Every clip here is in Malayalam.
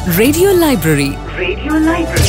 Radio Library. Radio Library.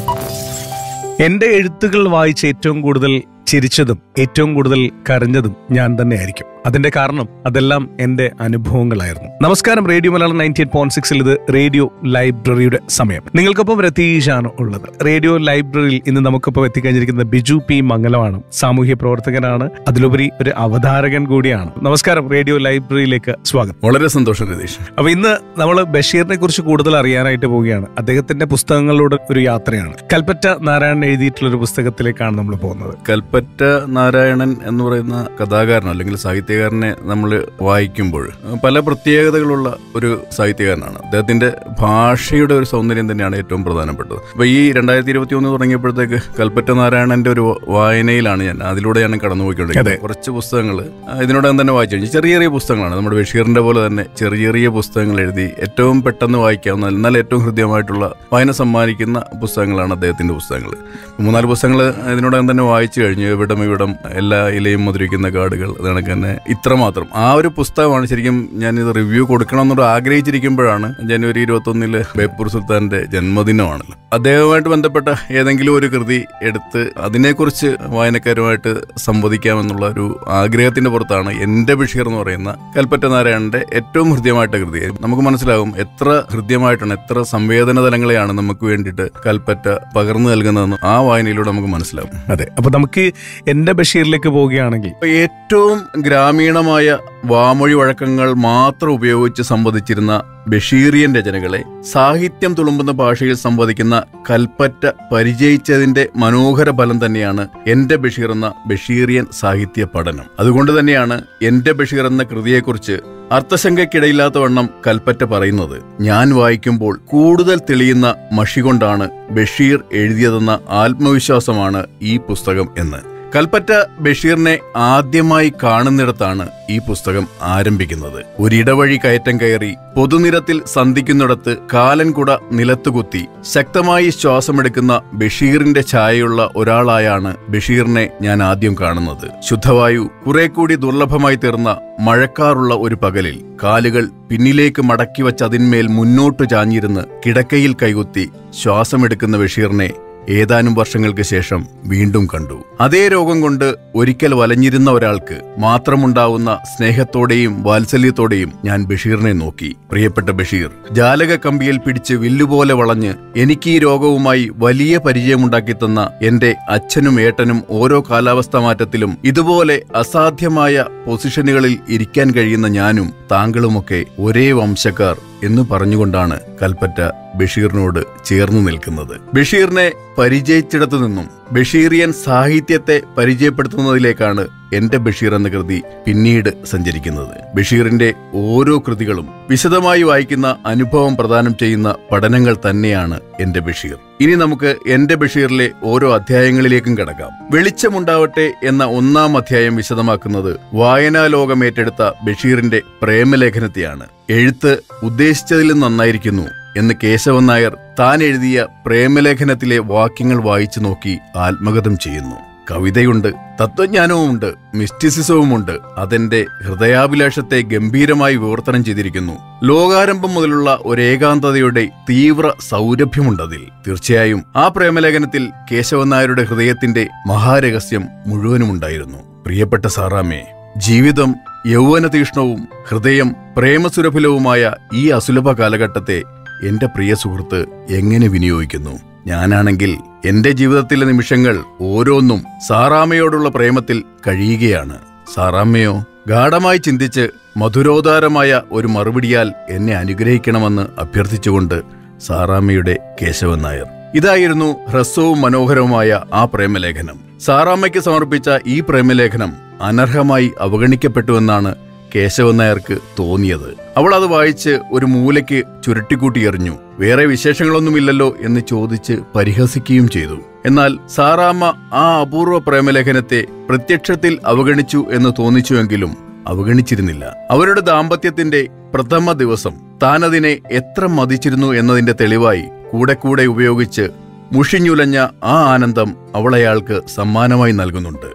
എന്റെ എഴുത്തുകൾ വായിച്ച് ഏറ്റവും കൂടുതൽ ചിരിച്ചതും ഏറ്റവും കൂടുതൽ കരഞ്ഞതും ഞാൻ തന്നെയായിരിക്കും അതിന്റെ കാരണം അതെല്ലാം എന്റെ അനുഭവങ്ങളായിരുന്നു നമസ്കാരം radio Malayalam ninety eight point സിക്സിൽ ഇത് റേഡിയോ ലൈബ്രറിയുടെ സമയം നിങ്ങൾക്കൊപ്പം രതീഷാണ് ഉള്ളത് റേഡിയോ ലൈബ്രറിയിൽ ഇന്ന് നമുക്കൊപ്പം എത്തിക്കഴിഞ്ഞിരിക്കുന്നത് ബിജു പി മംഗലമാണ് സാമൂഹ്യ പ്രവർത്തകനാണ് അതിലുപരി ഒരു അവതാരകൻ കൂടിയാണ് നമസ്കാരം റേഡിയോ ലൈബ്രറിയിലേക്ക് സ്വാഗതം വളരെ സന്തോഷം രതീഷ് അപ്പൊ ഇന്ന് നമ്മൾ ബഷീറിനെ കുറിച്ച് കൂടുതൽ അറിയാനായിട്ട് പോവുകയാണ് അദ്ദേഹത്തിന്റെ പുസ്തകങ്ങളിലൂടെ ഒരു യാത്രയാണ് കൽപ്പറ്റ നാരായണൻ എഴുതിയിട്ടുള്ള ഒരു പുസ്തകത്തിലേക്കാണ് നമ്മൾ പോകുന്നത് കൽപ്പറ്റ നാരായണൻ എന്ന് പറയുന്ന കഥാകാരൻ അല്ലെങ്കിൽ സാഹിത്യകാരനെ നമ്മൾ വായിക്കുമ്പോൾ പല പ്രത്യേകതകളുള്ള ഒരു സാഹിത്യകാരനാണ് അദ്ദേഹത്തിന്റെ ഭാഷയുടെ ഒരു സൗന്ദര്യം തന്നെയാണ് ഏറ്റവും പ്രധാനപ്പെട്ടത് അപ്പൊ ഈ രണ്ടായിരത്തി ഇരുപത്തി ഒന്ന് തുടങ്ങിയപ്പോഴത്തേക്ക് കൽപ്പറ്റ നാരായണന്റെ ഒരു വായനയിലാണ് ഞാൻ അതിലൂടെയാണ് കടന്നുപോയിക്കൊണ്ടിരിക്കുന്നത് കുറച്ച് പുസ്തകങ്ങൾ ഇതിനോടകം തന്നെ വായിച്ചു കഴിഞ്ഞു ചെറിയ ചെറിയ പുസ്തകങ്ങളാണ് നമ്മുടെ ബഷീറിന്റെ പോലെ തന്നെ ചെറിയ ചെറിയ പുസ്തകങ്ങൾ എഴുതി ഏറ്റവും പെട്ടെന്ന് വായിക്കാവുന്ന എന്നാൽ ഏറ്റവും ഹൃദ്യമായിട്ടുള്ള വായന സമ്മാനിക്കുന്ന പുസ്തകങ്ങളാണ് അദ്ദേഹത്തിന്റെ പുസ്തകങ്ങൾ മൂന്നാല് പുസ്തകങ്ങൾ ഇതിനോടകം തന്നെ വായിച്ചു കഴിഞ്ഞു ഇവിടം ഇവിടം എല്ലാ ഇലയും മധുരിക്കുന്ന കാടുകൾ കണക്ക് തന്നെ ഇത്രമാത്രം ആ ഒരു പുസ്തകമാണ് ശരിക്കും ഞാൻ ഇത് റിവ്യൂ കൊടുക്കണം എന്നോട് ആഗ്രഹിച്ചിരിക്കുമ്പോഴാണ് ജനുവരി ഇരുപത്തി ഒന്നില് ബേപ്പൂർ സുൽത്താന്റെ ജന്മദിനമാണല്ലോ അദ്ദേഹവുമായിട്ട് ബന്ധപ്പെട്ട ഏതെങ്കിലും ഒരു കൃതി എടുത്ത് അതിനെക്കുറിച്ച് വായനക്കാരുമായിട്ട് സംവദിക്കാമെന്നുള്ള ഒരു ആഗ്രഹത്തിന്റെ പുറത്താണ് എന്റെ ബഷീർ എന്ന് പറയുന്ന കൽപ്പറ്റ നാരായണന്റെ ഏറ്റവും ഹൃദ്യമായിട്ട കൃതി നമുക്ക് മനസ്സിലാകും എത്ര ഹൃദ്യമായിട്ടാണ് എത്ര സംവേദന തലങ്ങളെയാണ് നമുക്ക് വേണ്ടിയിട്ട് കൽപ്പറ്റ പകർന്നു നൽകുന്നതെന്ന് ആ വായനയിലൂടെ നമുക്ക് മനസ്സിലാകും അതെ അപ്പൊ നമുക്ക് എന്റെ ബഷീറിലേക്ക് പോവുകയാണെങ്കിൽ ഇപ്പൊ ഏറ്റവും ഗ്രാമീണമായ വാമൊഴി വഴക്കങ്ങൾ മാത്രം ഉപയോഗിച്ച് സംവദിച്ചിരുന്ന ബഷീറിയൻ രചനകളെ സാഹിത്യം തുളുമ്പുന്ന ഭാഷയിൽ സംവദിക്കുന്ന കൽപ്പറ്റ പരിചയിച്ചതിന്റെ മനോഹര ഫലം തന്നെയാണ് എന്റെ ബഷീർ എന്ന ബഷീറിയൻ സാഹിത്യ പഠനം അതുകൊണ്ട് തന്നെയാണ് എന്റെ ബഷീർ എന്ന കൃതിയെക്കുറിച്ച് അർത്ഥശങ്കയ്ക്കിടയില്ലാത്ത വണ്ണം കൽപ്പറ്റ പറയുന്നത് ഞാൻ വായിക്കുമ്പോൾ കൂടുതൽ തെളിയുന്ന മഷി കൊണ്ടാണ് ബഷീർ എഴുതിയതെന്ന ആത്മവിശ്വാസമാണ് ഈ പുസ്തകം എന്ന് കൽപ്പറ്റ ബഷീറിനെ ആദ്യമായി കാണുന്നിടത്താണ് ഈ പുസ്തകം ആരംഭിക്കുന്നത് ഒരിടവഴി കയറ്റം കയറി പൊതുനിരത്തിൽ സന്ധിക്കുന്നിടത്ത് കാലൻകുട നിലത്തുകുത്തി ശക്തമായി ശ്വാസമെടുക്കുന്ന ബഷീറിന്റെ ഛായയുള്ള ഒരാളായാണ് ബഷീറിനെ ഞാൻ ആദ്യം കാണുന്നത് ശുദ്ധവായു കുറെ കൂടി ദുർലഭമായി തീർന്ന മഴക്കാറുള്ള ഒരു പകലിൽ കാലുകൾ പിന്നിലേക്ക് മടക്കി വച്ച് അതിന്മേൽ മുന്നോട്ടു ചാഞ്ഞിരുന്ന് കിടക്കയിൽ കൈകുത്തി ശ്വാസമെടുക്കുന്ന ബഷീറിനെ ഏതാനും വർഷങ്ങൾക്ക് ശേഷം വീണ്ടും കണ്ടു അതേ രോഗം കൊണ്ട് ഒരിക്കൽ വലഞ്ഞിരുന്ന ഒരാൾക്ക് മാത്രമുണ്ടാവുന്ന സ്നേഹത്തോടെയും വാത്സല്യത്തോടെയും ഞാൻ ബഷീറിനെ നോക്കി പ്രിയപ്പെട്ട ബഷീർ ജാലക കമ്പിയിൽ പിടിച്ച് വില്ലുപോലെ വളഞ്ഞ് എനിക്ക് ഈ രോഗവുമായി വലിയ പരിചയമുണ്ടാക്കി തന്ന എന്റെ അച്ഛനും ഏട്ടനും ഓരോ കാലാവസ്ഥാ മാറ്റത്തിലും ഇതുപോലെ അസാധ്യമായ പൊസിഷനുകളിൽ ഇരിക്കാൻ കഴിയുന്ന ഞാനും താങ്കളുമൊക്കെ ഒരേ വംശക്കാർ എന്ന് പറഞ്ഞുകൊണ്ടാണ് കൽപ്പറ്റ ബഷീറിനോട് ചേർന്നു നിൽക്കുന്നത് ബഷീറിനെ പരിചയിച്ചിടത്തു നിന്നും ബഷീറിയൻ സാഹിത്യത്തെ പരിചയപ്പെടുത്തുന്നതിലേക്കാണ് എന്റെ ബഷീർ എന്ന കൃതി പിന്നീട് സഞ്ചരിക്കുന്നത് ബഷീറിന്റെ ഓരോ കൃതികളും വിശദമായി വായിക്കുന്ന അനുഭവം പ്രദാനം ചെയ്യുന്ന പഠനങ്ങൾ തന്നെയാണ് എന്റെ ബഷീർ ഇനി നമുക്ക് എന്റെ ബഷീറിലെ ഓരോ അധ്യായങ്ങളിലേക്കും കടക്കാം വെളിച്ചമുണ്ടാവട്ടെ എന്ന ഒന്നാം അധ്യായം വിശദമാക്കുന്നത് വായനാ ലോകം ഏറ്റെടുത്ത ബഷീറിന്റെ പ്രേമലേഖനത്തെയാണ് എഴുത്ത് ഉദ്ദേശിച്ചതിലും നന്നായിരിക്കുന്നു എന്ന് കേശവൻ നായർ താൻ എഴുതിയ പ്രേമലേഖനത്തിലെ വാക്യങ്ങൾ വായിച്ചു നോക്കി ആത്മഗതം ചെയ്യുന്നു കവിതയുണ്ട് തത്വജ്ഞാനവുമുണ്ട് മിസ്റ്റിസിസവുമുണ്ട് അതെന്റെ ഹൃദയാഭിലാഷത്തെ ഗംഭീരമായി വിവർത്തനം ചെയ്തിരിക്കുന്നു ലോകാരംഭം മുതലുള്ള ഒരേകാന്തതയുടെ തീവ്ര സൗരഭ്യമുണ്ടതിൽ തീർച്ചയായും ആ പ്രേമലേഖനത്തിൽ കേശവൻ നായരുടെ ഹൃദയത്തിന്റെ മഹാരഹസ്യം മുഴുവനുമുണ്ടായിരുന്നു പ്രിയപ്പെട്ട സാറാമേ ജീവിതം യൗവനതീഷ്ണവും ഹൃദയം പ്രേമസുരഭിലവുമായ ഈ അസുലഭ കാലഘട്ടത്തെ എന്റെ പ്രിയ സുഹൃത്ത് എങ്ങനെ വിനിയോഗിക്കുന്നു ഞാനാണെങ്കിൽ എന്റെ ജീവിതത്തിലെ നിമിഷങ്ങൾ ഓരോന്നും സാറാമയോടുള്ള പ്രേമത്തിൽ കഴിയുകയാണ് സാറാമ്മയോ ഗാഠമായി ചിന്തിച്ച് മധുരോദാരമായ ഒരു മറുപടിയാൽ എന്നെ അനുഗ്രഹിക്കണമെന്ന് അഭ്യർത്ഥിച്ചുകൊണ്ട് സാറാമ്മയുടെ കേശവൻ നായർ ഇതായിരുന്നു ഹ്രസ്വവും മനോഹരവുമായ ആ പ്രേമലേഖനം സാറാമ്മയ്ക്ക് സമർപ്പിച്ച ഈ പ്രേമലേഖനം അനർഹമായി അവഗണിക്കപ്പെട്ടുവെന്നാണ് കേശവൻ നായർക്ക് തോന്നിയത് അവൾ അത് വായിച്ച് ഒരു മൂലയ്ക്ക് ചുരുട്ടിക്കൂട്ടി എറിഞ്ഞു വേറെ വിശേഷങ്ങളൊന്നുമില്ലല്ലോ എന്ന് ചോദിച്ച് പരിഹസിക്കുകയും ചെയ്തു എന്നാൽ സാറാമ്മ ആ അപൂർവ പ്രേമലേഖനത്തെ പ്രത്യക്ഷത്തിൽ അവഗണിച്ചു എന്ന് തോന്നിച്ചുവെങ്കിലും അവഗണിച്ചിരുന്നില്ല അവരുടെ ദാമ്പത്യത്തിന്റെ പ്രഥമ ദിവസം താൻ അതിനെ എത്ര മതിച്ചിരുന്നു എന്നതിന്റെ തെളിവായി കൂടെ കൂടെ ഉപയോഗിച്ച് മുഷിഞ്ഞുലഞ്ഞ ആ ആനന്ദം അവളയാൾക്ക് സമ്മാനമായി നൽകുന്നുണ്ട്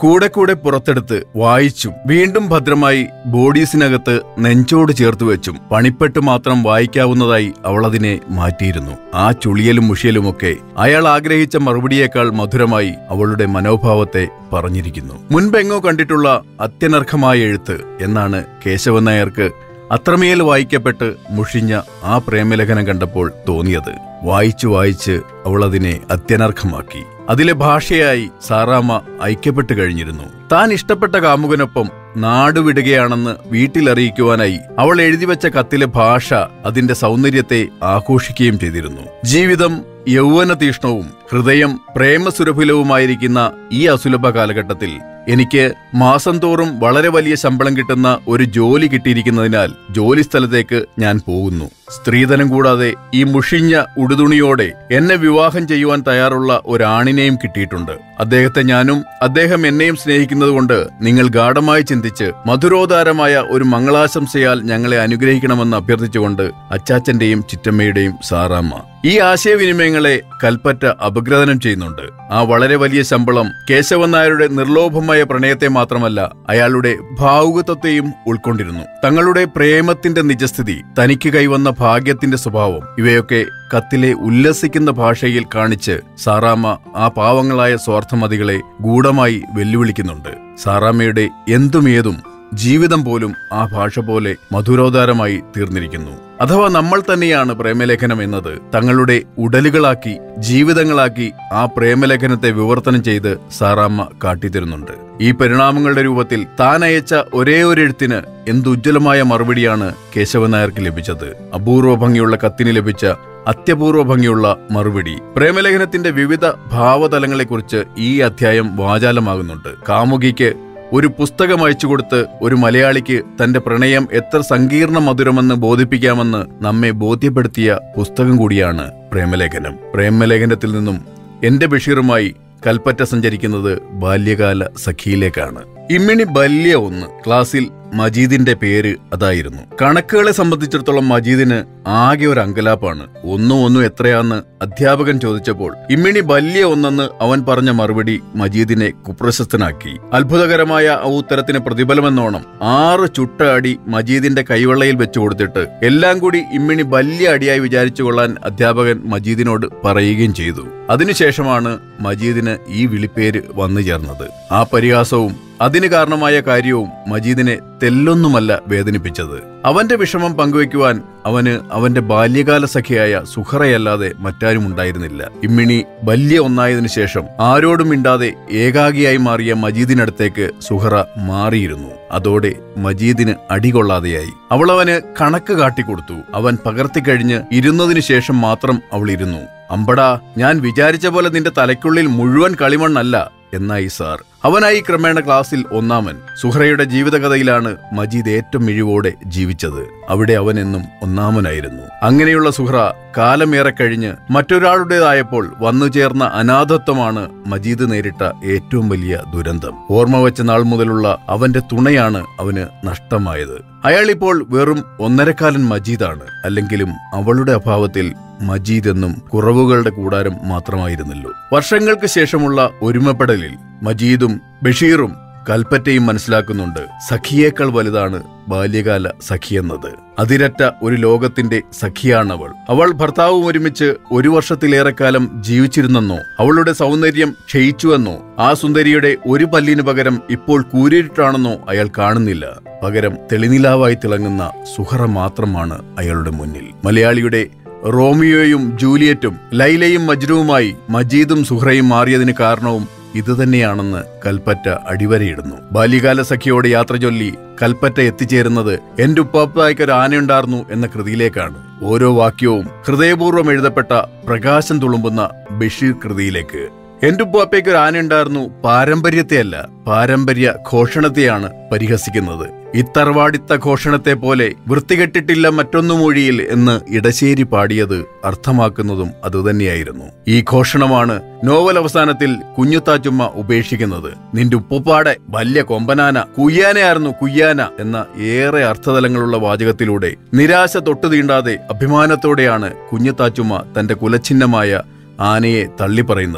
കൂടെ കൂടെ പുറത്തെടുത്ത് വായിച്ചും വീണ്ടും ഭദ്രമായി ബോഡീസിനകത്ത് നെഞ്ചോട് ചേർത്ത് വെച്ചും പണിപ്പെട്ട് മാത്രം വായിക്കാവുന്നതായി അവളതിനെ മാറ്റിയിരുന്നു ആ ചുളിയലും മുഷിയലുമൊക്കെ അയാൾ ആഗ്രഹിച്ച മറുപടിയേക്കാൾ മധുരമായി അവളുടെ മനോഭാവത്തെ പറഞ്ഞിരിക്കുന്നു മുൻപെങ്ങോ കണ്ടിട്ടുള്ള അത്യനർഹമായ എഴുത്ത് എന്നാണ് കേശവൻ നായർക്ക് അത്രമേൽ വായിക്കപ്പെട്ട് മുഷിഞ്ഞ ആ പ്രേമലേഖനം കണ്ടപ്പോൾ തോന്നിയത് വായിച്ചു വായിച്ച് അവൾ അതിനെ അത്യനർഹമാക്കി അതിലെ ഭാഷയായി സാറാമ്മ ഐക്യപ്പെട്ടു കഴിഞ്ഞിരുന്നു താൻ ഇഷ്ടപ്പെട്ട കാമുകനൊപ്പം നാടുവിടുകയാണെന്ന് വീട്ടിലറിയിക്കുവാനായി അവൾ എഴുതിവെച്ച കത്തിലെ ഭാഷ അതിന്റെ സൗന്ദര്യത്തെ ആഘോഷിക്കുകയും ചെയ്തിരുന്നു ജീവിതം യൗവന തീഷ്ണവും ഹൃദയം പ്രേമസുരഭിലവുമായിരിക്കുന്ന ഈ അസുലഭ കാലഘട്ടത്തിൽ എനിക്ക് മാസം തോറും വളരെ വലിയ ശമ്പളം കിട്ടുന്ന ഒരു ജോലി കിട്ടിയിരിക്കുന്നതിനാൽ ജോലി സ്ഥലത്തേക്ക് ഞാൻ പോകുന്നു സ്ത്രീധനം കൂടാതെ ഈ മുഷിഞ്ഞ ഉടുതുണിയോടെ എന്നെ വിവാഹം ചെയ്യുവാൻ തയ്യാറുള്ള ഒരാണിനെയും കിട്ടിയിട്ടുണ്ട് അദ്ദേഹത്തെ ഞാനും അദ്ദേഹം എന്നെയും സ്നേഹിക്കുന്നതുകൊണ്ട് നിങ്ങൾ ഗാഠമായി ചിന്തിച്ച് മധുരോദാരമായ ഒരു മംഗളാശംസയാൽ ഞങ്ങളെ അനുഗ്രഹിക്കണമെന്ന് അഭ്യർത്ഥിച്ചുകൊണ്ട് അച്ചാച്ചന്റെയും ചിറ്റമ്മയുടെയും സാറാമ്മ ഈ ആശയവിനിമയങ്ങളെ കൽപ്പറ്റ അപഗ്രഥനം ചെയ്യുന്നുണ്ട് ആ വളരെ വലിയ ശമ്പളം കേശവൻ നായരുടെ നിർലോഭമായ പ്രണയത്തെ മാത്രമല്ല അയാളുടെ ഭാവുകത്വത്തെയും ഉൾക്കൊണ്ടിരുന്നു തങ്ങളുടെ പ്രേമത്തിന്റെ നിജസ്ഥിതി തനിക്ക് കൈവന്ന ഭാഗ്യത്തിന്റെ സ്വഭാവം ഇവയൊക്കെ കത്തിലെ ഉല്ലസിക്കുന്ന ഭാഷയിൽ കാണിച്ച് സാറാമ്മ ആ പാവങ്ങളായ സ്വാർത്ഥമതികളെ ഗൂഢമായി വെല്ലുവിളിക്കുന്നുണ്ട് സാറാമ്മയുടെ എന്തും ഏതും ജീവിതം പോലും ആ ഭാഷ പോലെ മധുരോദാരമായി തീർന്നിരിക്കുന്നു അഥവാ നമ്മൾ തന്നെയാണ് പ്രേമലേഖനം എന്നത് തങ്ങളുടെ ഉടലുകളാക്കി ജീവിതങ്ങളാക്കി ആ പ്രേമലേഖനത്തെ വിവർത്തനം ചെയ്ത് സാറാമ്മ കാട്ടിത്തരുന്നുണ്ട് ഈ പരിണാമങ്ങളുടെ രൂപത്തിൽ താൻ അയച്ച ഒരേ ഒരു എഴുത്തിന് എന്തുജ്വലമായ മറുപടിയാണ് കേശവൻ നായർക്ക് ലഭിച്ചത് അപൂർവ ഭംഗിയുള്ള കത്തിന് ലഭിച്ച അത്യപൂർവ ഭംഗിയുള്ള മറുപടി പ്രേമലേഖനത്തിന്റെ വിവിധ ഭാവതലങ്ങളെക്കുറിച്ച് ഈ അധ്യായം വാചാലമാകുന്നുണ്ട് കാമുകിക്ക് ഒരു പുസ്തകം അയച്ചു കൊടുത്ത് ഒരു മലയാളിക്ക് തന്റെ പ്രണയം എത്ര സങ്കീർണ മധുരമെന്ന് ബോധിപ്പിക്കാമെന്ന് നമ്മെ ബോധ്യപ്പെടുത്തിയ പുസ്തകം കൂടിയാണ് പ്രേമലേഖനം പ്രേമലേഖനത്തിൽ നിന്നും എന്റെ ബഷീറുമായി കൽപ്പറ്റ സഞ്ചരിക്കുന്നത് ബാല്യകാല സഖിയിലേക്കാണ് ഇമ്മിണി ബല്യ ഒന്ന് ക്ലാസ്സിൽ മജീദിന്റെ പേര് അതായിരുന്നു കണക്കുകളെ സംബന്ധിച്ചിടത്തോളം മജീദിന് ആകെ ഒരു അങ്കലാപ്പാണ് ഒന്നും ഒന്നും എത്രയാന്ന് അധ്യാപകൻ ചോദിച്ചപ്പോൾ ഇമ്മിണി ബല്യ ഒന്നെന്ന് അവൻ പറഞ്ഞ മറുപടി മജീദിനെ കുപ്രശസ്തനാക്കി അത്ഭുതകരമായ ആ ഉത്തരത്തിന് പ്രതിഫലമെന്നോണം ആറ് ചുട്ട അടി മജീദിന്റെ കൈവെള്ളയിൽ വെച്ചു കൊടുത്തിട്ട് എല്ലാം കൂടി ഇമ്മിണി ബല്യ അടിയായി വിചാരിച്ചു കൊള്ളാൻ അധ്യാപകൻ മജീദിനോട് പറയുകയും ചെയ്തു അതിനുശേഷമാണ് മജീദിന് ഈ വിളിപ്പേര് വന്നു ചേർന്നത് ആ പരിഹാസവും അതിന് കാരണമായ കാര്യവും മജീദിനെ തെല്ലൊന്നുമല്ല വേദനിപ്പിച്ചത് അവന്റെ വിഷമം പങ്കുവയ്ക്കുവാൻ അവന് അവന്റെ ബാല്യകാല സഖിയായ സുഹറയല്ലാതെ മറ്റാരും ഉണ്ടായിരുന്നില്ല ഇമ്മിണി വലിയ ഒന്നായതിനു ശേഷം ആരോടും മിണ്ടാതെ ഏകാഗിയായി മാറിയ മജീദിനടുത്തേക്ക് സുഹറ മാറിയിരുന്നു അതോടെ മജീദിന് അടികൊള്ളാതെയായി അവൾ അവന് കണക്ക് കാട്ടിക്കൊടുത്തു അവൻ പകർത്തിക്കഴിഞ്ഞ് ഇരുന്നതിനു ശേഷം മാത്രം അവൾ ഇരുന്നു അമ്പടാ ഞാൻ വിചാരിച്ച പോലെ നിന്റെ തലയ്ക്കുള്ളിൽ മുഴുവൻ കളിമണ്ണല്ല എന്നായി സാർ അവനായി ക്രമേണ ക്ലാസ്സിൽ ഒന്നാമൻ സുഹറയുടെ ജീവിതകഥയിലാണ് മജീദ് ഏറ്റവും മിഴിവോടെ ജീവിച്ചത് അവിടെ അവൻ എന്നും ഒന്നാമനായിരുന്നു അങ്ങനെയുള്ള സുഹറ കാലമേറെ കഴിഞ്ഞ് മറ്റൊരാളുടേതായപ്പോൾ വന്നു ചേർന്ന അനാഥത്വമാണ് മജീദ് നേരിട്ട ഏറ്റവും വലിയ ദുരന്തം ഓർമ്മ വെച്ച നാൾ മുതലുള്ള അവന്റെ തുണയാണ് അവന് നഷ്ടമായത് അയാൾ ഇപ്പോൾ വെറും ഒന്നരക്കാലൻ മജീദാണ് അല്ലെങ്കിലും അവളുടെ അഭാവത്തിൽ മജീദ് എന്നും കുറവുകളുടെ കൂടാരം മാത്രമായിരുന്നല്ലോ വർഷങ്ങൾക്ക് ശേഷമുള്ള ഒരുമപ്പെടലിൽ മജീദും ബഷീറും കൽപ്പറ്റയും മനസ്സിലാക്കുന്നുണ്ട് സഖിയേക്കാൾ വലുതാണ് ബാല്യകാല സഖിയെന്നത് അതിരറ്റ ഒരു ലോകത്തിന്റെ സഖിയാണവൾ അവൾ ഭർത്താവും ഒരുമിച്ച് ഒരു വർഷത്തിലേറെക്കാലം ജീവിച്ചിരുന്നെന്നോ അവളുടെ സൗന്ദര്യം ക്ഷയിച്ചുവെന്നോ ആ സുന്ദരിയുടെ ഒരു പല്ലിന് പകരം ഇപ്പോൾ കൂരിട്ടാണെന്നോ അയാൾ കാണുന്നില്ല പകരം തെളിനിലാവായി തിളങ്ങുന്ന സുഹറ മാത്രമാണ് അയാളുടെ മുന്നിൽ മലയാളിയുടെ റോമിയോയും ജൂലിയറ്റും ലൈലയും മജ്നുവുമായി മജീദും സുഹ്റയും മാറിയതിന് കാരണവും ഇതുതന്നെയാണെന്ന് കൽപ്പറ്റ അടിവരയിടുന്നു ബാല്യകാല സഖിയോട് യാത്ര ചൊല്ലി കൽപ്പറ്റ എത്തിച്ചേരുന്നത് എന്റെ ഉപ്പാപ്പായ്ക്കൊരു ആനയുണ്ടായിരുന്നു എന്ന കൃതിയിലേക്കാണ് ഓരോ വാക്യവും ഹൃദയപൂർവ്വം എഴുതപ്പെട്ട പ്രകാശം തുളുമ്പുന്ന ബഷീർ കൃതിയിലേക്ക് എന്റെ ഉപ്പാപ്പയ്ക്ക് ഒരു ആനയുണ്ടായിരുന്നു പാരമ്പര്യത്തെയല്ല പാരമ്പര്യ ഘോഷണത്തെയാണ് പരിഹസിക്കുന്നത് ഇത്തറവാടിത്ത ഘോഷണത്തെ പോലെ വൃത്തികെട്ടിട്ടില്ല മറ്റൊന്നു മൊഴിയിൽ എന്ന് ഇടശ്ശേരി പാടിയത് അർത്ഥമാക്കുന്നതും അതുതന്നെയായിരുന്നു ഈ ഘോഷണമാണ് നോവൽ അവസാനത്തിൽ കുഞ്ഞുത്താച്ചുമ്മ ഉപേക്ഷിക്കുന്നത് നിന്റെ ഉപ്പുപ്പാടെ വലിയ കൊമ്പനാന കുയ്യാനയായിരുന്നു കുയ്യാന എന്ന ഏറെ അർത്ഥതലങ്ങളുള്ള വാചകത്തിലൂടെ നിരാശ തൊട്ടു തീണ്ടാതെ അഭിമാനത്തോടെയാണ് കുഞ്ഞുത്താച്ചുമ്മ തന്റെ കുലഛിന്നമായ ആനയെ തള്ളിപ്പറയുന്നത്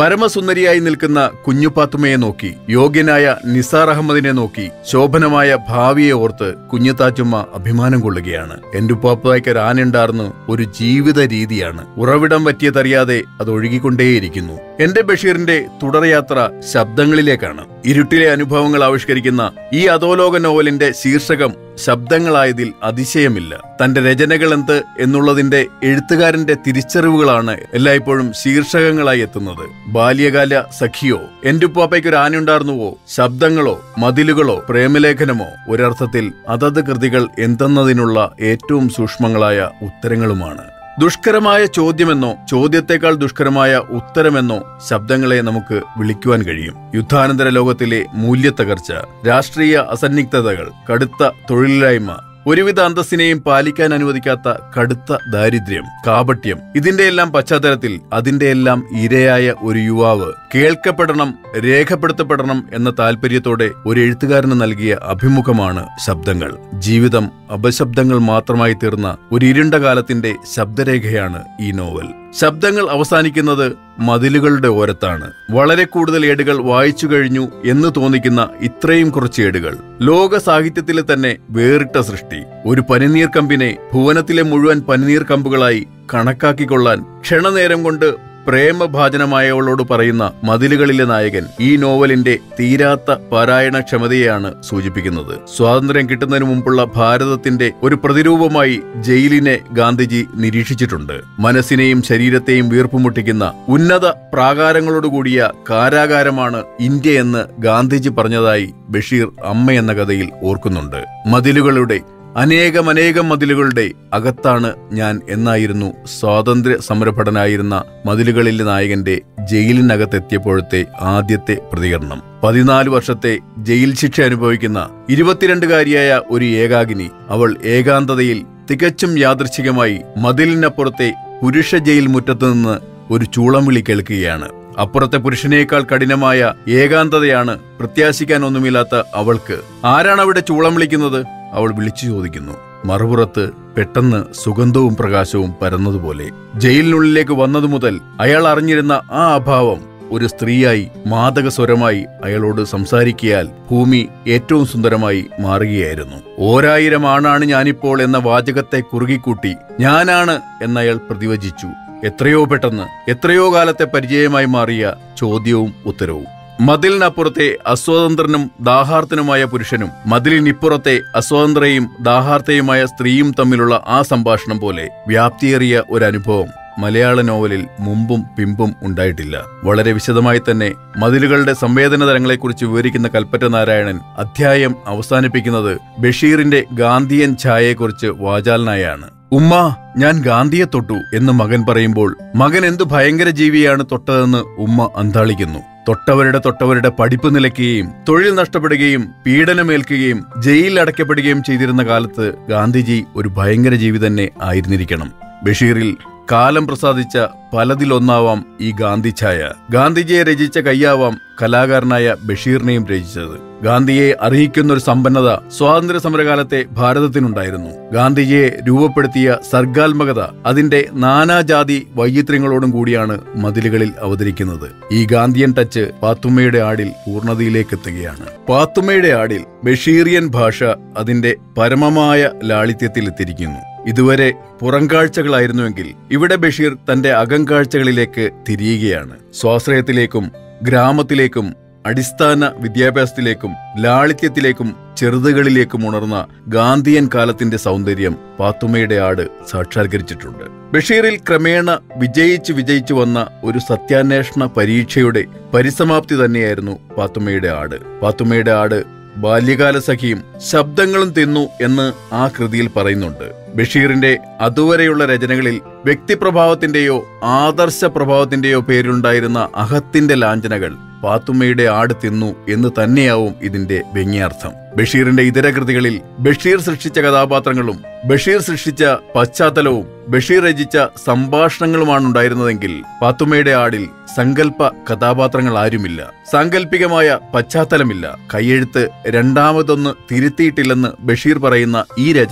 പരമസുന്ദരിയായി നിൽക്കുന്ന കുഞ്ഞുപാത്തുമ്മയെ നോക്കി യോഗ്യനായ നിസാർ അഹമ്മദിനെ നോക്കി ശോഭനമായ ഭാവിയെ ഓർത്ത് കുഞ്ഞുതാച്ചുമ്മ അഭിമാനം കൊള്ളുകയാണ് എന്റെ ഉപ്പാപ്പായ്ക്ക് ആനുണ്ടാർന്ന് ഒരു ജീവിത രീതിയാണ് ഉറവിടം പറ്റിയതറിയാതെ അത് ഒഴുകിക്കൊണ്ടേയിരിക്കുന്നു എന്റെ ബഷീറിന്റെ തുടർയാത്ര ശബ്ദങ്ങളിലേക്കാണ് ഇരുട്ടിലെ അനുഭവങ്ങൾ ആവിഷ്കരിക്കുന്ന ഈ അധോലോക നോവലിന്റെ ശീർഷകം ശബ്ദങ്ങളായതിൽ അതിശയമില്ല തന്റെ രചനകൾ എന്ത് എന്നുള്ളതിന്റെ എഴുത്തുകാരന്റെ തിരിച്ചറിവുകളാണ് എല്ലായ്പ്പോഴും ശീർഷകങ്ങളായി എത്തുന്നത് ബാല്യകാല സഖിയോ എന്റെ ഉപ്പാപ്പയ്ക്ക് ഒരു ആനയുണ്ടായിരുന്നുവോ ശബ്ദങ്ങളോ മതിലുകളോ പ്രേമലേഖനമോ ഒരർത്ഥത്തിൽ അതത് കൃതികൾ എന്തെന്നതിനുള്ള ഏറ്റവും സൂക്ഷ്മങ്ങളായ ഉത്തരങ്ങളുമാണ് ദുഷ്കരമായ ചോദ്യമെന്നോ ചോദ്യത്തെക്കാൾ ദുഷ്കരമായ ഉത്തരമെന്നോ ശബ്ദങ്ങളെ നമുക്ക് വിളിക്കുവാൻ കഴിയും യുദ്ധാനന്തര ലോകത്തിലെ മൂല്യത്തകർച്ച രാഷ്ട്രീയ അസന്നിഗ്ധതകൾ കടുത്ത തൊഴിലില്ലായ്മ ഒരുവിധ അന്തസ്സിനെയും പാലിക്കാൻ അനുവദിക്കാത്ത കടുത്ത ദാരിദ്ര്യം കാപട്യം ഇതിന്റെയെല്ലാം പശ്ചാത്തലത്തിൽ അതിന്റെയെല്ലാം ഇരയായ ഒരു യുവാവ് കേൾക്കപ്പെടണം രേഖപ്പെടുത്തപ്പെടണം എന്ന താല്പര്യത്തോടെ ഒരു എഴുത്തുകാരന് നൽകിയ അഭിമുഖമാണ് ശബ്ദങ്ങൾ ജീവിതം അപശബ്ദങ്ങൾ മാത്രമായി തീർന്ന ഒരു ഇരുണ്ട കാലത്തിന്റെ ശബ്ദരേഖയാണ് ഈ നോവൽ ശബ്ദങ്ങൾ അവസാനിക്കുന്നത് മതിലുകളുടെ ഓരത്താണ് വളരെ കൂടുതൽ ഏടുകൾ വായിച്ചു കഴിഞ്ഞു എന്ന് തോന്നിക്കുന്ന ഇത്രയും കുറച്ച് ഏടുകൾ ലോക സാഹിത്യത്തിലെ തന്നെ വേറിട്ട സൃഷ്ടി ഒരു പനിനീർ കമ്പിനെ ഭുവനത്തിലെ മുഴുവൻ പനിനീർ കമ്പുകളായി കണക്കാക്കിക്കൊള്ളാൻ ക്ഷണനേരം കൊണ്ട് പ്രേമഭാജനമായവളോട് പറയുന്ന മതിലുകളിലെ നായകൻ ഈ നോവലിന്റെ തീരാത്ത പാരായണ ക്ഷമതയെയാണ് സൂചിപ്പിക്കുന്നത് സ്വാതന്ത്ര്യം കിട്ടുന്നതിന് മുമ്പുള്ള ഭാരതത്തിന്റെ ഒരു പ്രതിരൂപമായി ജയിലിനെ ഗാന്ധിജി നിരീക്ഷിച്ചിട്ടുണ്ട് മനസ്സിനെയും ശരീരത്തെയും വീർപ്പുമുട്ടിക്കുന്ന ഉന്നത പ്രാകാരങ്ങളോടുകൂടിയ കാരാകാരമാണ് ഇന്ത്യ എന്ന് ഗാന്ധിജി പറഞ്ഞതായി ബഷീർ അമ്മ എന്ന കഥയിൽ ഓർക്കുന്നുണ്ട് മതിലുകളുടെ അനേകമനേകം മതിലുകളുടെ അകത്താണ് ഞാൻ എന്നായിരുന്നു സ്വാതന്ത്ര്യ സമരഭടനായിരുന്ന മതിലുകളിലെ നായകന്റെ ജയിലിനകത്തെത്തിയപ്പോഴത്തെ ആദ്യത്തെ പ്രതികരണം പതിനാല് വർഷത്തെ ജയിൽ ശിക്ഷ അനുഭവിക്കുന്ന ഇരുപത്തിരണ്ടുകാരിയായ ഒരു ഏകാകിനി അവൾ ഏകാന്തതയിൽ തികച്ചും യാദൃച്ഛികമായി മതിലിനപ്പുറത്തെ പുരുഷ ജയിൽ മുറ്റത്തു നിന്ന് ഒരു ചൂളം വിളി കേൾക്കുകയാണ് അപ്പുറത്തെ പുരുഷനേക്കാൾ കഠിനമായ ഏകാന്തതയാണ് പ്രത്യാശിക്കാൻ ഒന്നുമില്ലാത്ത അവൾക്ക് ആരാണ് അവിടെ ചൂളം വിളിക്കുന്നത് അവൾ വിളിച്ചു ചോദിക്കുന്നു മറുപുറത്ത് പെട്ടെന്ന് സുഗന്ധവും പ്രകാശവും പരന്നതുപോലെ ജയിലിനുള്ളിലേക്ക് വന്നതു മുതൽ അയാൾ അറിഞ്ഞിരുന്ന ആ അഭാവം ഒരു സ്ത്രീയായി മാതക സ്വരമായി അയാളോട് സംസാരിക്കിയാൽ ഭൂമി ഏറ്റവും സുന്ദരമായി മാറുകയായിരുന്നു ഓരായിരം ആണാണ് ഞാനിപ്പോൾ എന്ന വാചകത്തെ കുറുകിക്കൂട്ടി ഞാനാണ് എന്നയാൾ പ്രതിവചിച്ചു എത്രയോ പെട്ടെന്ന് എത്രയോ കാലത്തെ പരിചയമായി മാറിയ ചോദ്യവും ഉത്തരവും മതിലിനപ്പുറത്തെ അസ്വതന്ത്രനും ദാഹാർത്തനുമായ പുരുഷനും മതിലിനിപ്പുറത്തെ അസ്വതന്ത്രയും ദാഹാർത്തയുമായ സ്ത്രീയും തമ്മിലുള്ള ആ സംഭാഷണം പോലെ വ്യാപ്തിയേറിയ ഒരു അനുഭവം മലയാള നോവലിൽ മുമ്പും പിമ്പും ഉണ്ടായിട്ടില്ല വളരെ വിശദമായി തന്നെ മതിലുകളുടെ സംവേദന തലങ്ങളെക്കുറിച്ച് വിവരിക്കുന്ന കൽപ്പറ്റ നാരായണൻ അധ്യായം അവസാനിപ്പിക്കുന്നത് ബഷീറിന്റെ ഗാന്ധിയൻ ഛായയെക്കുറിച്ച് വാചാലനായാണ് ഉമ്മ ഞാൻ ഗാന്ധിയെ തൊട്ടു എന്ന് മകൻ പറയുമ്പോൾ മകൻ എന്തു ഭയങ്കര ജീവിയാണ് തൊട്ടതെന്ന് ഉമ്മ അന്താളിക്കുന്നു തൊട്ടവരുടെ തൊട്ടവരുടെ പഠിപ്പ് നിലയ്ക്കുകയും തൊഴിൽ നഷ്ടപ്പെടുകയും പീഡനമേൽക്കുകയും ജയിലിൽ അടയ്ക്കപ്പെടുകയും ചെയ്തിരുന്ന കാലത്ത് ഗാന്ധിജി ഒരു ഭയങ്കര ജീവി തന്നെ ആയിരുന്നിരിക്കണം ബഷീറിൽ കാലം പ്രസാദിച്ച പലതിലൊന്നാവാം ഈ ഗാന്ധി ഛായ ഗാന്ധിജിയെ രചിച്ച കയ്യാവാം കലാകാരനായ ബഷീറിനെയും രചിച്ചത് ഗാന്ധിയെ അറിയിക്കുന്ന ഒരു സമ്പന്നത സ്വാതന്ത്ര്യ സമരകാലത്തെ ഭാരതത്തിനുണ്ടായിരുന്നു ഗാന്ധിജിയെ രൂപപ്പെടുത്തിയ സർഗാത്മകത അതിന്റെ നാനാജാതി വൈചിത്ര്യങ്ങളോടും കൂടിയാണ് മതിലുകളിൽ അവതരിക്കുന്നത് ഈ ഗാന്ധിയൻ ടച്ച് പാത്തുമ്മയുടെ ആടിൽ പൂർണ്ണതയിലേക്ക് എത്തുകയാണ് പാത്തുമ്മയുടെ ആടിൽ ബഷീറിയൻ ഭാഷ അതിന്റെ പരമമായ ലാളിത്യത്തിൽ എത്തിയിരിക്കുന്നു ഇതുവരെ പുറംകാഴ്ചകളായിരുന്നുവെങ്കിൽ ഇവിടെ ബഷീർ തന്റെ അകംകാഴ്ചകളിലേക്ക് തിരിയുകയാണ് സ്വാശ്രയത്തിലേക്കും ഗ്രാമത്തിലേക്കും അടിസ്ഥാന വിദ്യാഭ്യാസത്തിലേക്കും ലാളിത്യത്തിലേക്കും ചെറുതുകളിലേക്കും ഉണർന്ന ഗാന്ധിയൻ കാലത്തിന്റെ സൗന്ദര്യം പാത്തുമ്മയുടെ ആട് സാക്ഷാത്കരിച്ചിട്ടുണ്ട് ബഷീറിൽ ക്രമേണ വിജയിച്ച് വിജയിച്ചു വന്ന ഒരു സത്യാന്വേഷണ പരീക്ഷയുടെ പരിസമാപ്തി തന്നെയായിരുന്നു പാത്തുമ്മയുടെ ആട് പാത്തുമ്മയുടെ ആട് ബാല്യകാല സഖിയും ശബ്ദങ്ങളും തിന്നു എന്ന് ആ കൃതിയിൽ പറയുന്നുണ്ട് ബഷീറിന്റെ അതുവരെയുള്ള രചനകളിൽ വ്യക്തിപ്രഭാവത്തിന്റെയോ ആദർശ പ്രഭാവത്തിന്റെയോ പേരിലുണ്ടായിരുന്ന അഹത്തിന്റെ ലാഞ്ചനകൾ പാത്തുമ്മയുടെ ആട് തിന്നു എന്ന് തന്നെയാവും ഇതിന്റെ വ്യംഗ്യാർത്ഥം ബഷീറിന്റെ ഇതര കൃതികളിൽ ബഷീർ സൃഷ്ടിച്ച കഥാപാത്രങ്ങളും ബഷീർ സൃഷ്ടിച്ച പശ്ചാത്തലവും ബഷീർ രചിച്ച സംഭാഷണങ്ങളുമാണ് ഉണ്ടായിരുന്നതെങ്കിൽ പാത്തുമ്മയുടെ ആടിൽ സങ്കല്പ കഥാപാത്രങ്ങൾ ആരുമില്ല സാങ്കല്പികമായ പശ്ചാത്തലമില്ല കൈയെഴുത്ത് രണ്ടാമതൊന്ന് തിരുത്തിയിട്ടില്ലെന്ന് ബഷീർ പറയുന്ന ഈ രചന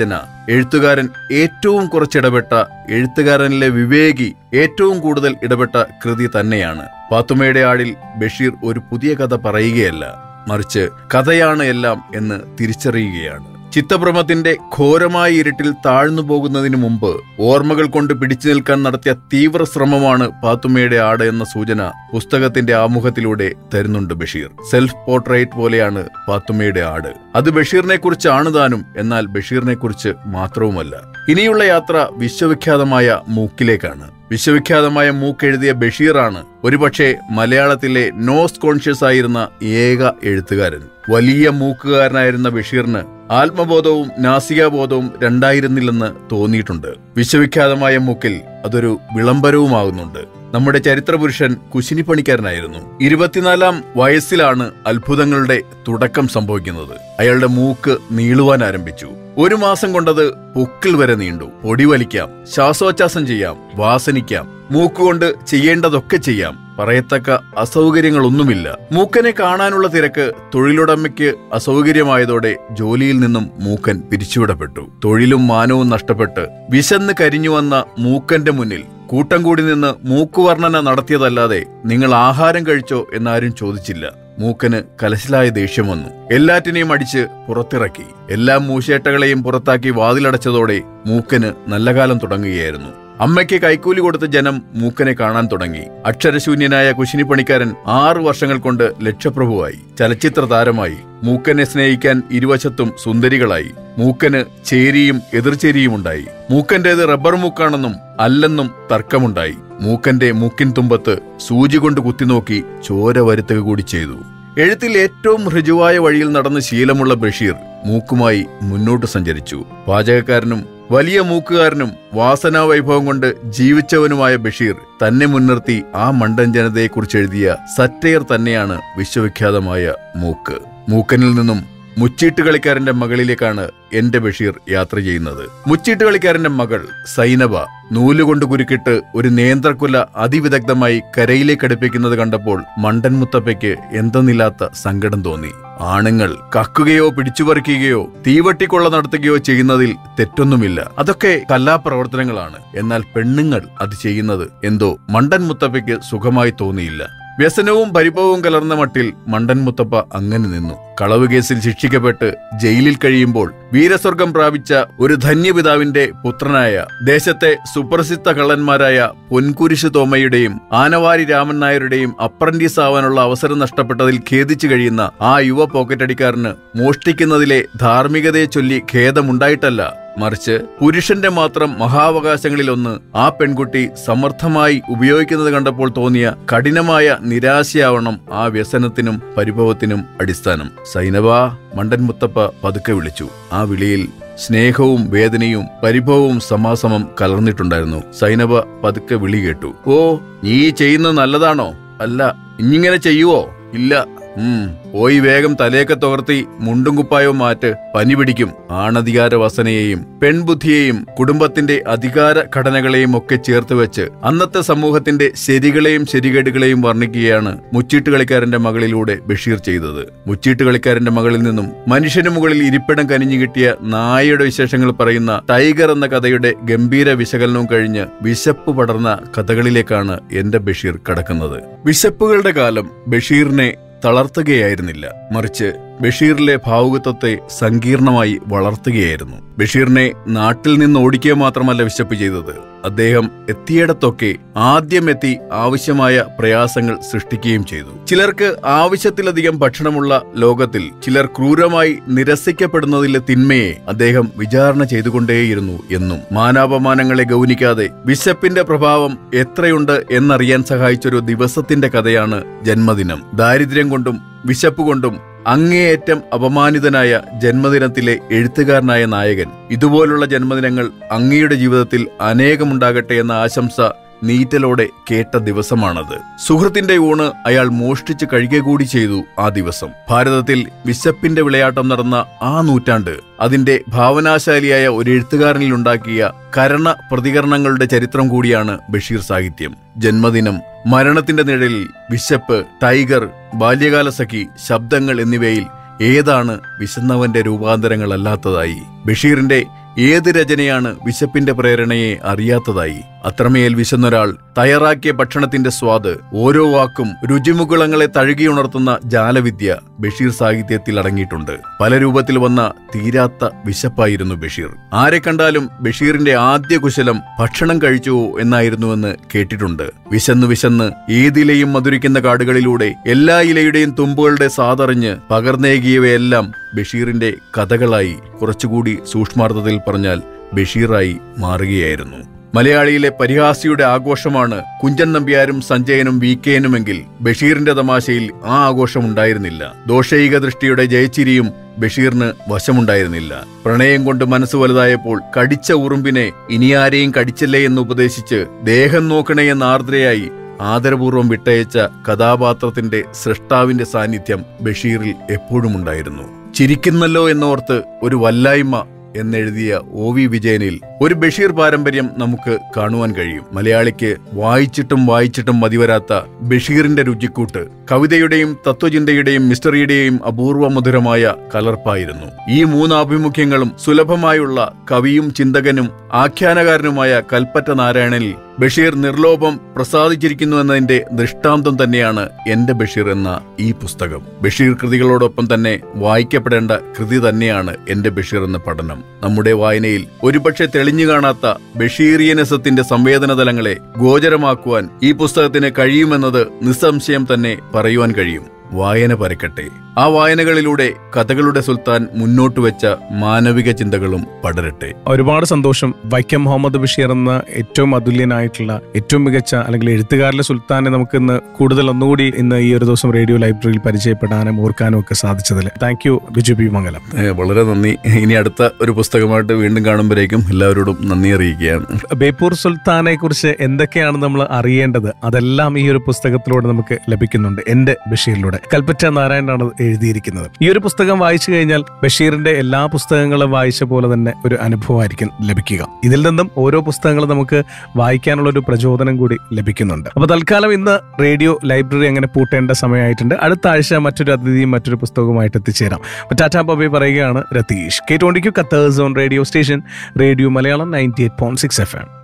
എഴുത്തുകാരൻ ഏറ്റവും കുറച്ചിടപെട്ട എഴുത്തുകാരനിലെ വിവേകി ഏറ്റവും കൂടുതൽ ഇടപെട്ട കൃതി തന്നെയാണ് പാത്തുമ്മയുടെ ആടിൽ ബഷീർ ഒരു പുതിയ കഥ പറയുകയല്ല മറിച്ച് കഥയാണ് എല്ലാം എന്ന് തിരിച്ചറിയുകയാണ് ചിത്തഭ്രമത്തിന്റെ ഘോരമായ ഇരുട്ടിൽ താഴ്ന്നു പോകുന്നതിന് മുമ്പ് ഓർമ്മകൾ കൊണ്ട് പിടിച്ചു നിൽക്കാൻ നടത്തിയ തീവ്ര ശ്രമമാണ് പാത്തുമ്മയുടെ ആട് എന്ന സൂചന പുസ്തകത്തിന്റെ ആമുഖത്തിലൂടെ തരുന്നുണ്ട് ബഷീർ സെൽഫ് പോർട്രേറ്റ് പോലെയാണ് പാത്തുമ്മയുടെ ആട് അത് ബഷീറിനെ കുറിച്ചാണ് താനും എന്നാൽ ബഷീറിനെ കുറിച്ച് മാത്രവുമല്ല ഇനിയുള്ള യാത്ര വിശ്വവിഖ്യാതമായ മൂക്കിലേക്കാണ് വിശ്വവിഖ്യാതമായ മൂക്ക് എഴുതിയ ബഷീറാണ് ഒരുപക്ഷെ മലയാളത്തിലെ നോസ് കോൺഷ്യസ് ആയിരുന്ന ഏക എഴുത്തുകാരൻ വലിയ മൂക്കുകാരനായിരുന്ന ബഷീറിന് ആത്മബോധവും നാസികാബോധവും രണ്ടായിരുന്നില്ലെന്ന് തോന്നിയിട്ടുണ്ട് വിശ്വവിഖ്യാതമായ മൂക്കിൽ അതൊരു വിളംബരവുമാകുന്നുണ്ട് നമ്മുടെ ചരിത്രപുരുഷൻ കുശിനിപ്പണിക്കാരനായിരുന്നു ഇരുപത്തിനാലാം വയസ്സിലാണ് അത്ഭുതങ്ങളുടെ തുടക്കം സംഭവിക്കുന്നത് അയാളുടെ മൂക്ക് നീളുവാൻ ആരംഭിച്ചു ഒരു മാസം കൊണ്ടത് പൊക്കിൾ വരെ നീണ്ടു പൊടി വലിക്കാം ശ്വാസോച്ഛാസം ചെയ്യാം വാസനിക്കാം മൂക്കുകൊണ്ട് ചെയ്യേണ്ടതൊക്കെ ചെയ്യാം പറയത്തക്ക അസൗകര്യങ്ങളൊന്നുമില്ല മൂക്കനെ കാണാനുള്ള തിരക്ക് തൊഴിലുടമയ്ക്ക് അസൗകര്യമായതോടെ ജോലിയിൽ നിന്നും മൂക്കൻ പിരിച്ചുവിടപ്പെട്ടു തൊഴിലും മാനവും നഷ്ടപ്പെട്ട് വിശന്ന് കരിഞ്ഞു വന്ന മൂക്കന്റെ മുന്നിൽ കൂട്ടം കൂടി നിന്ന് മൂക്കുവർണ്ണന നടത്തിയതല്ലാതെ നിങ്ങൾ ആഹാരം കഴിച്ചോ എന്നാരും ചോദിച്ചില്ല മൂക്കന് കലശലായ ദേഷ്യം വന്നു എല്ലാറ്റിനെയും അടിച്ച് പുറത്തിറക്കി എല്ലാ മൂശേട്ടകളെയും പുറത്താക്കി വാതിലടച്ചതോടെ മൂക്കന് നല്ല കാലം തുടങ്ങുകയായിരുന്നു അമ്മയ്ക്ക് കൈക്കൂലി കൊടുത്ത ജനം മൂക്കനെ കാണാൻ തുടങ്ങി അക്ഷരശൂന്യനായ കുശിനിപ്പണിക്കാരൻ ആറു വർഷങ്ങൾ കൊണ്ട് ലക്ഷപ്രഭുവായി ചലച്ചിത്ര താരമായി മൂക്കനെ സ്നേഹിക്കാൻ ഇരുവശത്തും സുന്ദരികളായി മൂക്കന് ചേരിയും എതിർചേരിയും ഉണ്ടായി മൂക്കന്റേത് റബ്ബർ മൂക്കാണെന്നും അല്ലെന്നും തർക്കമുണ്ടായി മൂക്കന്റെ മൂക്കിൻ തുമ്പത്ത് സൂചി കൊണ്ട് കുത്തിനോക്കി ചോര വരുത്തുക കൂടി ചെയ്തു എഴുത്തിൽ ഏറ്റവും ഋജുവായ വഴിയിൽ നടന്ന് ശീലമുള്ള ബഷീർ മൂക്കുമായി മുന്നോട്ട് സഞ്ചരിച്ചു പാചകക്കാരനും വലിയ മൂക്കുകാരനും വാസനാ വൈഭവം കൊണ്ട് ജീവിച്ചവനുമായ ബഷീർ തന്നെ മുൻനിർത്തി ആ മണ്ടൻ ജനതയെക്കുറിച്ച് എഴുതിയ സറ്റയർ തന്നെയാണ് വിശ്വവിഖ്യാതമായ മൂക്ക് മൂക്കനിൽ നിന്നും മുച്ചീട്ട് കളിക്കാരന്റെ മകളിലേക്കാണ് എന്റെ ബഷീർ യാത്ര ചെയ്യുന്നത് മുച്ചീട്ട് കളിക്കാരന്റെ മകൾ സൈനബ നൂലുകൊണ്ട് കുരുക്കിട്ട് ഒരു നേന്ത്രക്കുല അതിവിദഗ്ധമായി കരയിലേക്ക് അടുപ്പിക്കുന്നത് കണ്ടപ്പോൾ മണ്ടൻ മുത്തപ്പയ്ക്ക് എന്തെന്നില്ലാത്ത സങ്കടം തോന്നി ആണുങ്ങൾ കക്കുകയോ പിടിച്ചുപറിക്കുകയോ തീവട്ടിക്കൊള്ള നടത്തുകയോ ചെയ്യുന്നതിൽ തെറ്റൊന്നുമില്ല അതൊക്കെ കലാപ്രവർത്തനങ്ങളാണ് എന്നാൽ പെണ്ണുങ്ങൾ അത് ചെയ്യുന്നത് എന്തോ മണ്ടൻ മുത്തപ്പയ്ക്ക് സുഖമായി തോന്നിയില്ല വ്യസനവും പരിഭവവും കലർന്ന മട്ടിൽ മണ്ടൻ മുത്തപ്പ അങ്ങനെ നിന്നു കളവ് കേസിൽ ശിക്ഷിക്കപ്പെട്ട് ജയിലിൽ കഴിയുമ്പോൾ വീരസ്വർഗം പ്രാപിച്ച ഒരു ധന്യപിതാവിന്റെ പുത്രനായ ദേശത്തെ സുപ്രസിദ്ധ കള്ളന്മാരായ പൊൻകുരിശ് തോമയുടെയും ആനവാരി രാമൻ നായരുടെയും അപ്രന്റീസ് ആവാനുള്ള അവസരം നഷ്ടപ്പെട്ടതിൽ ഖേദിച്ചു കഴിയുന്ന ആ യുവ പോക്കറ്റടിക്കാരന് മോഷ്ടിക്കുന്നതിലെ ധാർമ്മികതയെ ചൊല്ലി ഖേദമുണ്ടായിട്ടല്ല മറിച്ച് പുരുഷന്റെ മാത്രം മഹാവകാശങ്ങളിലൊന്ന് ആ പെൺകുട്ടി സമർത്ഥമായി ഉപയോഗിക്കുന്നത് കണ്ടപ്പോൾ തോന്നിയ കഠിനമായ നിരാശയാവണം ആ വ്യസനത്തിനും പരിഭവത്തിനും അടിസ്ഥാനം സൈനവ മണ്ടൻ മുത്തപ്പ പതുക്കെ വിളിച്ചു ആ വിളിയിൽ സ്നേഹവും വേദനയും പരിഭവവും സമാസമം കലർന്നിട്ടുണ്ടായിരുന്നു സൈനവ പതുക്കെ വിളി കേട്ടു ഓ നീ ചെയ്യുന്നത് നല്ലതാണോ അല്ല ഇനിങ്ങനെ ചെയ്യുവോ ഇല്ല ഉം പോയി വേഗം തലയൊക്കെ തുകർത്തി മുണ്ടും കുപ്പായവും മാറ്റ് പനി പിടിക്കും ആണധികാര വസനയെയും പെൺബുദ്ധിയെയും കുടുംബത്തിന്റെ അധികാര ഘടനകളെയും ഒക്കെ ചേർത്ത് വെച്ച് അന്നത്തെ സമൂഹത്തിന്റെ ശരികളെയും ശരികേടുകളെയും വർണ്ണിക്കുകയാണ് മുച്ചീട്ട് കളിക്കാരന്റെ മകളിലൂടെ ബഷീർ ചെയ്തത് മുച്ചീട്ട് കളിക്കാരന്റെ മകളിൽ നിന്നും മനുഷ്യന് മുകളിൽ ഇരിപ്പിടം കനിഞ്ഞു കിട്ടിയ നായയുടെ വിശേഷങ്ങൾ പറയുന്ന ടൈഗർ എന്ന കഥയുടെ ഗംഭീര വിശകലനവും കഴിഞ്ഞ് വിശപ്പ് പടർന്ന കഥകളിലേക്കാണ് എന്റെ ബഷീർ കടക്കുന്നത് വിശപ്പുകളുടെ കാലം ബഷീറിനെ തളർത്തുകയായിരുന്നില്ല മറിച്ച് ബഷീറിലെ ഭാവുകത്വത്തെ സങ്കീർണമായി വളർത്തുകയായിരുന്നു ബഷീറിനെ നാട്ടിൽ നിന്ന് ഓടിക്കുക മാത്രമല്ല വിശപ്പ് ചെയ്തത് അദ്ദേഹം എത്തിയിടത്തൊക്കെ ആദ്യം എത്തി ആവശ്യമായ പ്രയാസങ്ങൾ സൃഷ്ടിക്കുകയും ചെയ്തു ചിലർക്ക് ആവശ്യത്തിലധികം ഭക്ഷണമുള്ള ലോകത്തിൽ ചിലർ ക്രൂരമായി നിരസിക്കപ്പെടുന്നതിലെ തിന്മയെ അദ്ദേഹം വിചാരണ ചെയ്തുകൊണ്ടേയിരുന്നു എന്നും മാനാപമാനങ്ങളെ ഗൗനിക്കാതെ വിശപ്പിന്റെ പ്രഭാവം എത്രയുണ്ട് എന്നറിയാൻ സഹായിച്ചൊരു ദിവസത്തിന്റെ കഥയാണ് ജന്മദിനം ദാരിദ്ര്യം കൊണ്ടും വിശപ്പ് കൊണ്ടും അങ്ങേയറ്റം അപമാനിതനായ ജന്മദിനത്തിലെ എഴുത്തുകാരനായ നായകൻ ഇതുപോലുള്ള ജന്മദിനങ്ങൾ അങ്ങയുടെ ജീവിതത്തിൽ അനേകമുണ്ടാകട്ടെ എന്ന ആശംസ നീറ്റലോടെ കേട്ട ദിവസമാണത് സുഹൃത്തിന്റെ ഊണ് അയാൾ മോഷ്ടിച്ച് കഴിയുക കൂടി ചെയ്തു ആ ദിവസം ഭാരതത്തിൽ വിശപ്പിന്റെ വിളയാട്ടം നടന്ന ആ നൂറ്റാണ്ട് അതിന്റെ ഭാവനാശാലിയായ ഒരു എഴുത്തുകാരനിൽ ഉണ്ടാക്കിയ കരണ പ്രതികരണങ്ങളുടെ ചരിത്രം കൂടിയാണ് ബഷീർ സാഹിത്യം ജന്മദിനം മരണത്തിന്റെ നിഴലിൽ വിശപ്പ് ടൈഗർ ബാല്യകാല സഖി ശബ്ദങ്ങൾ എന്നിവയിൽ ഏതാണ് വിശന്നവന്റെ രൂപാന്തരങ്ങളല്ലാത്തതായി ബഷീറിന്റെ ഏത് രചനയാണ് വിശപ്പിന്റെ പ്രേരണയെ അറിയാത്തതായി അത്രമേൽ വിശന്നൊരാൾ തയ്യാറാക്കിയ ഭക്ഷണത്തിന്റെ സ്വാദ് ഓരോ വാക്കും രുചിമുകുളങ്ങളെ തഴുകിയുണർത്തുന്ന ജാലവിദ്യ ബഷീർ സാഹിത്യത്തിൽ അടങ്ങിയിട്ടുണ്ട് പല രൂപത്തിൽ വന്ന തീരാത്ത വിശപ്പായിരുന്നു ബഷീർ ആരെ കണ്ടാലും ബഷീറിന്റെ ആദ്യ കുശലം ഭക്ഷണം കഴിച്ചുവോ എന്നായിരുന്നുവെന്ന് കേട്ടിട്ടുണ്ട് വിശന്നു വിശന്ന് ഏതിലയും മധുരിക്കുന്ന കാടുകളിലൂടെ എല്ലാ ഇലയുടെയും തുമ്പുകളുടെ സാതറിഞ്ഞ് പകർന്നേകിയവയെല്ലാം ബഷീറിന്റെ കഥകളായി കുറച്ചുകൂടി സൂക്ഷ്മാർത്ഥത്തിൽ പറഞ്ഞാൽ ബഷീറായി മാറുകയായിരുന്നു മലയാളിയിലെ പരിഹാസിയുടെ ആഘോഷമാണ് കുഞ്ചൻ നമ്പ്യാരും സഞ്ജയനും വി കെനുമെങ്കിൽ ബഷീറിന്റെ തമാശയിൽ ആ ആഘോഷം ഉണ്ടായിരുന്നില്ല ദോഷൈക ദൃഷ്ടിയുടെ ജയച്ചിരിയും ബഷീറിന് വശമുണ്ടായിരുന്നില്ല പ്രണയം കൊണ്ട് മനസ്സ് വലുതായപ്പോൾ കടിച്ച ഉറുമ്പിനെ ഇനിയാരെയും കടിച്ചല്ലേ എന്ന് ഉപദേശിച്ച് ദേഹം നോക്കണേ എന്ന ആർദ്രയായി ആദരപൂർവ്വം വിട്ടയച്ച കഥാപാത്രത്തിന്റെ സൃഷ്ടാവിന്റെ സാന്നിധ്യം ബഷീറിൽ എപ്പോഴും ഉണ്ടായിരുന്നു ചിരിക്കുന്നല്ലോ എന്നോർത്ത് ഒരു വല്ലായ്മ എന്നെഴുതിയ ഒ വി വിജയനിൽ ഒരു ബഷീർ പാരമ്പര്യം നമുക്ക് കാണുവാൻ കഴിയും മലയാളിക്ക് വായിച്ചിട്ടും വായിച്ചിട്ടും മതിവരാത്ത ബഷീറിന്റെ രുചിക്കൂട്ട് കവിതയുടെയും തത്വചിന്തയുടെയും മിസ്റ്ററിയുടെയും അപൂർവ മധുരമായ കലർപ്പായിരുന്നു ഈ മൂന്ന് ആഭിമുഖ്യങ്ങളും സുലഭമായുള്ള കവിയും ചിന്തകനും ആഖ്യാനകാരനുമായ കൽപ്പറ്റ നാരായണനിൽ ബഷീർ നിർലോഭം പ്രസാദിച്ചിരിക്കുന്നു എന്നതിന്റെ ദൃഷ്ടാന്തം തന്നെയാണ് എന്റെ ബഷീർ എന്ന ഈ പുസ്തകം ബഷീർ കൃതികളോടൊപ്പം തന്നെ വായിക്കപ്പെടേണ്ട കൃതി തന്നെയാണ് എന്റെ ബഷീർ എന്ന പഠനം നമ്മുടെ വായനയിൽ ഒരുപക്ഷെ തെളിഞ്ഞു കാണാത്ത ബഷീറിയനിസത്തിന്റെ സംവേദനതലങ്ങളെ ഗോചരമാക്കുവാൻ ഈ പുസ്തകത്തിന് കഴിയുമെന്നത് നിസ്സംശയം തന്നെ പറയുവാൻ കഴിയും വായന പരക്കട്ടെ ആ വായനകളിലൂടെ കഥകളുടെ സുൽത്താൻ മുന്നോട്ട് വെച്ച മാനവിക ചിന്തകളും പടരട്ടെ ഒരുപാട് സന്തോഷം വൈക്കം മുഹമ്മദ് ബഷീർ എന്ന ഏറ്റവും അതുല്യനായിട്ടുള്ള ഏറ്റവും മികച്ച അല്ലെങ്കിൽ എഴുത്തുകാരിലെ സുൽത്താനെ നമുക്ക് ഇന്ന് കൂടുതൽ ഒന്നുകൂടി ഇന്ന് ഈ ഒരു ദിവസം റേഡിയോ ലൈബ്രറിയിൽ പരിചയപ്പെടാനും ഓർക്കാനും ഒക്കെ സാധിച്ചതിൽ thank you Biju P Mangalam ഏ, വളരെ നന്ദി ഇനി അടുത്ത ഒരു പുസ്തകമായിട്ട് വീണ്ടും കാണുമ്പോഴേക്കും എല്ലാവരോടും നന്ദി അറിയിക്കുകയാണ് ബേപ്പൂർ സുൽത്താനെ കുറിച്ച് എന്തൊക്കെയാണ് നമ്മൾ അറിയേണ്ടത് അതെല്ലാം ഈ ഒരു പുസ്തകത്തിലൂടെ നമുക്ക് ലഭിക്കുന്നുണ്ട് എന്റെ ബഷീറിലൂടെ കൽപ്പറ്റ നാരായണനാണ് എഴുതിയിരിക്കുന്നത് ഈ ഒരു പുസ്തകം വായിച്ചു കഴിഞ്ഞാൽ ബഷീറിന്റെ എല്ലാ പുസ്തകങ്ങളും വായിച്ച പോലെ തന്നെ ഒരു അനുഭവമായിരിക്കും ലഭിക്കുക ഇതിൽ നിന്നും ഓരോ പുസ്തകങ്ങളും നമുക്ക് വായിക്കാനുള്ള ഒരു പ്രചോദനം കൂടി ലഭിക്കുന്നുണ്ട് അപ്പൊ തൽക്കാലം ഇന്ന് റേഡിയോ ലൈബ്രറി അങ്ങനെ പൂട്ടേണ്ട സമയമായിട്ടുണ്ട് അടുത്ത ആഴ്ച മറ്റൊരു അതിഥിയും മറ്റൊരു പുസ്തകവുമായിട്ട് എത്തിച്ചേരാം അപ്പൊ ടാറ്റാ ബബെ പറയുകയാണ് രതീഷ് കെ ട്വന്റി ക്യൂ കത്തേഴ്സ് on radio station radio Malayalam ninety eight point six F M